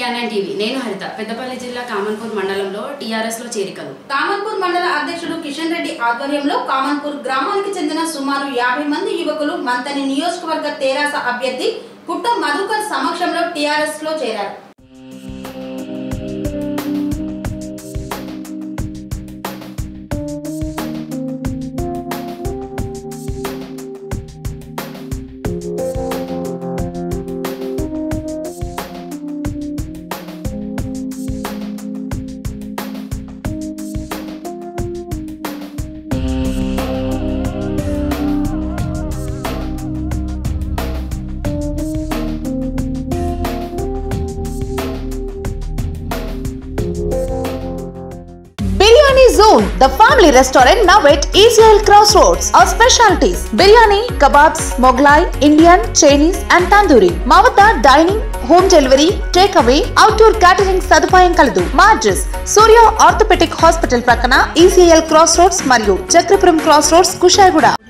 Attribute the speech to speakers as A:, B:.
A: TRN TV నేను హరిత పెద్దపల్లి జిల్లా కామన్పూర్ మండలంలో టీఆర్ఎస్ లో చేరికలు
B: కామన్పూర్ మండల అధ్యక్షుడు కిషన్ రెడ్డి ఆధ్వర్యంలో కామన్పూర్ గ్రామానికి చెందిన సుమారు యాభై మంది యువకులు మంతని నియోజకవర్గ తెరాస అభ్యర్థి పుట్ట మధుకర్ సమక్షంలో టీఆర్ఎస్ లో చేరారు
C: Biryani Zone, the family restaurant now at ECL Crossroads. Our specialties biryani, kebabs, Moglai, Indian, Chinese and tandoori. మా వద్ద dining home delivery take away outdoor catering సదుపాయం కలదు మా అడ్రస్ సూర్య ఆర్థోపెటిక్ హాస్పిటల్ ప్రక్కన ఈసీఎల్ క్రాస్ రోడ్స్ మరియు Chakrapuram cross roads Kushaiguda